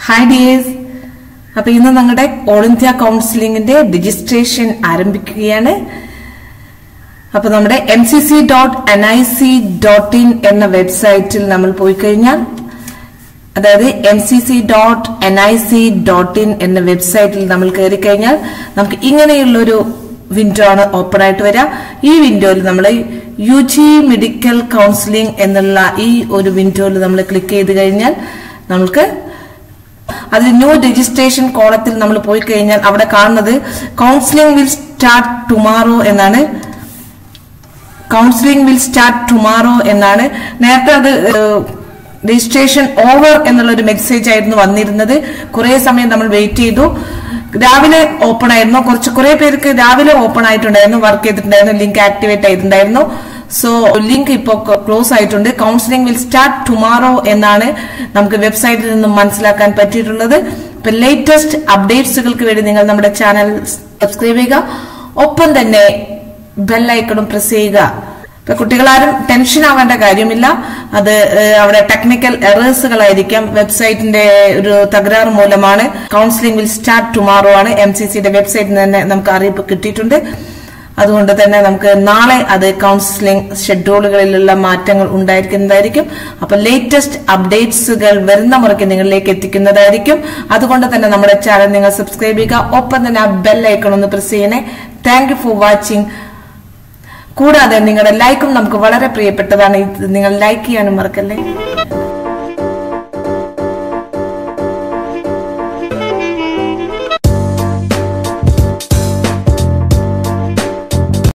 hi dears അപ്പൊ ഇന്ന് നമ്മുടെ ഓൾ ഇന്ത്യ കൗൺസിലിംഗിന്റെ രജിസ്ട്രേഷൻ ആരംഭിക്കുകയാണ് അപ്പൊ നമ്മുടെ M C C dot N I C dot in എന്ന വെബ്സൈറ്റിൽ നമ്മൾ പോയി കഴിഞ്ഞാൽ അതായത് M C C dot N I C dot in എന്ന വെബ്സൈറ്റിൽ നമ്മൾ കയറി കഴിഞ്ഞാൽ നമുക്ക് ഇങ്ങനെയുള്ളൊരു വിൻഡോ ആണ് ഓപ്പൺ ആയിട്ട് വരിക ഈ വിൻഡോയിൽ നമ്മൾ യു ജി മെഡിക്കൽ കൗൺസിലിംഗ് എന്നുള്ള ഈ ഒരു വിൻഡോയിൽ നമ്മൾ ക്ലിക്ക് ചെയ്ത് കഴിഞ്ഞാൽ നമുക്ക് അതിൽ ന്യൂ രജിസ്ട്രേഷൻ കോളത്തിൽ നമ്മൾ പോയി കഴിഞ്ഞാൽ അവിടെ കാണുന്നത് കൗൺസിലിംഗ് വിൽ സ്റ്റാർട്ട് ടുമാറോ എന്നാണ് കൗൺസിലിംഗ് വിൽ സ്റ്റാർട്ട് ടുമാറോ എന്നാണ് നേരത്തെ അത് രജിസ്ട്രേഷൻ ഓവർ എന്നുള്ള ഒരു മെസ്സേജ് ആയിരുന്നു വന്നിരുന്നത് കുറെ സമയം നമ്മൾ വെയിറ്റ് ചെയ്തു രാവിലെ ഓപ്പൺ ആയിരുന്നു കുറച്ച് കുറെ പേർക്ക് രാവിലെ ഓപ്പൺ ആയിട്ടുണ്ടായിരുന്നു വർക്ക് ചെയ്തിട്ടുണ്ടായിരുന്നു ലിങ്ക് ആക്ടിവേറ്റ് ആയിട്ടുണ്ടായിരുന്നു സോ ലിങ്ക് ഇപ്പോൾ ക്ലോസ് ആയിട്ടുണ്ട് കൗൺസിലിംഗ് വിൽ സ്റ്റാർട്ട് ടുമാറോ എന്നാണ് നമുക്ക് വെബ്സൈറ്റിൽ നിന്നും മനസ്സിലാക്കാൻ പറ്റിയിട്ടുള്ളത് ഇപ്പൊ ലേറ്റസ്റ്റ് അപ്ഡേറ്റ്സുകൾക്ക് വേണ്ടി നിങ്ങൾ നമ്മുടെ ചാനൽ സബ്സ്ക്രൈബ് ചെയ്യുക ഒപ്പം തന്നെ ബെല്ലൈക്കണും പ്രസ് ചെയ്യുക ഇപ്പൊ കുട്ടികളാരും ടെൻഷൻ ആവേണ്ട കാര്യമില്ല അത് ഏഹ്, അവിടെ ടെക്നിക്കൽ എറേഴ്സുകളായിരിക്കാം വെബ്സൈറ്റിന്റെ ഒരു തകരാറ് മൂലമാണ് കൗൺസിലിംഗ് വിൽ സ്റ്റാർട്ട് ടുമാറോ ആണ് എം സി സിയുടെ വെബ്സൈറ്റിൽ നിന്ന് തന്നെ നമുക്ക് അറിയിപ്പ് കിട്ടിയിട്ടുണ്ട് അതുകൊണ്ട് തന്നെ നമുക്ക് നാളെ അത് കൗൺസിലിംഗ് ഷെഡ്യൂളുകളിലുള്ള മാറ്റങ്ങൾ ഉണ്ടായിരിക്കുന്നതായിരിക്കും അപ്പൊ ലേറ്റസ്റ്റ് അപ്ഡേറ്റ്സുകൾ വരുന്ന മുറയ്ക്ക് നിങ്ങളിലേക്ക് എത്തിക്കുന്നതായിരിക്കും അതുകൊണ്ട് തന്നെ നമ്മുടെ ചാനൽ നിങ്ങൾ സബ്സ്ക്രൈബ് ചെയ്യുക ഒപ്പം തന്നെ ആ ബെൽ ഐക്കൺ ഒന്ന് പ്രസ് ചെയ്യണേ താങ്ക് യു ഫോർ വാച്ചിങ് കൂടാതെ നിങ്ങളുടെ ലൈക്കും നമുക്ക് വളരെ പ്രിയപ്പെട്ടതാണ് ഇത് നിങ്ങൾ ലൈക്ക് ചെയ്യാനും മറക്കല്ലേ